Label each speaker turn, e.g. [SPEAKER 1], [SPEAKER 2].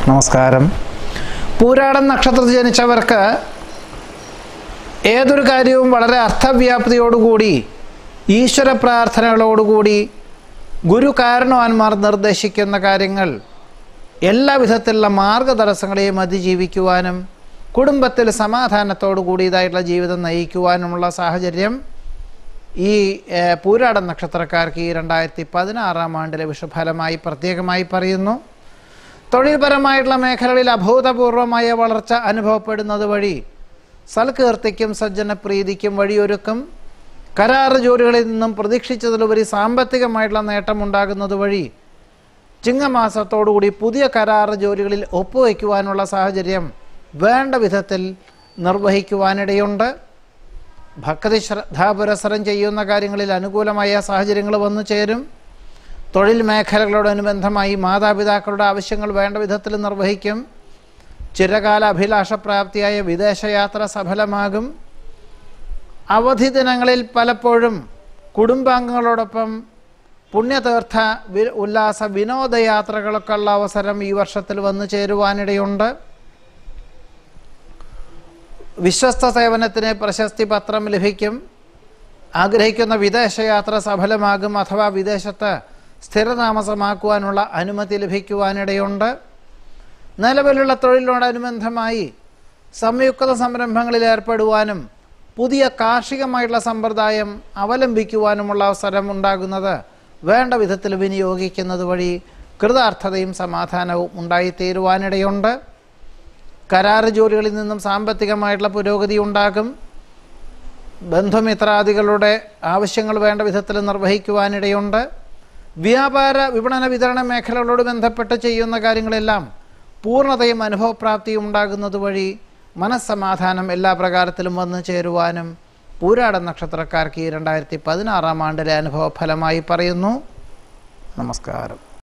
[SPEAKER 1] നമസ്കാരം പൂരാടം നക്ഷത്രത്തിൽ ജനിച്ചവർക്ക് ഏതൊരു കാര്യവും വളരെ അർത്ഥവ്യാപ്തിയോടുകൂടി ഈശ്വര പ്രാർത്ഥനകളോടുകൂടി ഗുരു കാരണവാന്മാർ നിർദ്ദേശിക്കുന്ന കാര്യങ്ങൾ എല്ലാ വിധത്തിലുള്ള മാർഗതടസ്സങ്ങളെയും അതിജീവിക്കുവാനും കുടുംബത്തിൽ സമാധാനത്തോടു കൂടിയതായിട്ടുള്ള ജീവിതം നയിക്കുവാനുമുള്ള സാഹചര്യം ഈ ഏഹ്, പൂരാടം നക്ഷത്രക്കാർക്ക് ഈ രണ്ടായിരത്തി പതിനാറാം ആണ്ടിലെ വിഷഫലമായി പ്രത്യേകമായി പറയുന്നു തൊഴിൽപരമായിട്ടുള്ള മേഖലകളിൽ അഭൂതപൂർവമായ വളർച്ച അനുഭവപ്പെടുന്നത് വഴി സൽകീർത്തിക്കും സജ്ജനപ്രീതിക്കും വഴിയൊരുക്കും കരാറ് ജോലികളിൽ നിന്നും പ്രതീക്ഷിച്ചതിലുപരി സാമ്പത്തികമായിട്ടുള്ള നേട്ടം ഉണ്ടാകുന്നത് വഴി ചിങ്ങമാസത്തോടുകൂടി പുതിയ കരാറ് ജോലികളിൽ ഒപ്പുവയ്ക്കുവാനുള്ള സാഹചര്യം വേണ്ട വിധത്തിൽ നിർവഹിക്കുവാനിടയുണ്ട് ഭക്തി ശ്രദ്ധാപുരസരം ചെയ്യുന്ന കാര്യങ്ങളിൽ അനുകൂലമായ സാഹചര്യങ്ങൾ വന്നു ചേരും തൊഴിൽ മേഖലകളോടനുബന്ധമായി മാതാപിതാക്കളുടെ ആവശ്യങ്ങൾ വേണ്ട വിധത്തിൽ നിർവഹിക്കും ചിരകാല അഭിലാഷപ്രാപ്തിയായ വിദേശയാത്ര സഫലമാകും അവധി ദിനങ്ങളിൽ പലപ്പോഴും കുടുംബാംഗങ്ങളോടൊപ്പം പുണ്യതീർത്ഥ വി ഉല്ലാസ വിനോദയാത്രകളൊക്കെ ഉള്ള അവസരം ഈ വർഷത്തിൽ വന്നു ചേരുവാനിടയുണ്ട് വിശ്വസ്ത സേവനത്തിന് പ്രശസ്തി പത്രം ലഭിക്കും ആഗ്രഹിക്കുന്ന വിദേശയാത്ര സഫലമാകും അഥവാ വിദേശത്ത് സ്ഥിരതാമസമാക്കുവാനുള്ള അനുമതി ലഭിക്കുവാനിടയുണ്ട് നിലവിലുള്ള തൊഴിലിനോടനുബന്ധമായി സംയുക്ത സംരംഭങ്ങളിൽ ഏർപ്പെടുവാനും പുതിയ കാർഷികമായിട്ടുള്ള സമ്പ്രദായം അവലംബിക്കുവാനുമുള്ള അവസരം ഉണ്ടാകുന്നത് വേണ്ട വിധത്തിൽ വിനിയോഗിക്കുന്നത് വഴി കൃതാർത്ഥതയും സമാധാനവും ഉണ്ടായിത്തീരുവാനിടയുണ്ട് കരാറ് ജോലികളിൽ നിന്നും സാമ്പത്തികമായിട്ടുള്ള പുരോഗതി ഉണ്ടാകും ബന്ധുമിത്രാദികളുടെ ആവശ്യങ്ങൾ വേണ്ട വിധത്തിൽ നിർവഹിക്കുവാനിടയുണ്ട് വ്യാപാര വിപണന വിതരണ മേഖലകളോട് ബന്ധപ്പെട്ട് ചെയ്യുന്ന കാര്യങ്ങളെല്ലാം പൂർണ്ണതയും അനുഭവപ്രാപ്തിയും ഉണ്ടാകുന്നത് വഴി മനസ്സമാധാനം എല്ലാ പ്രകാരത്തിലും വന്നു ചേരുവാനും പൂരാട നക്ഷത്രക്കാർക്ക് ഈ രണ്ടായിരത്തി പതിനാറാം ആണ്ടിലെ അനുഭവ ഫലമായി പറയുന്നു നമസ്കാരം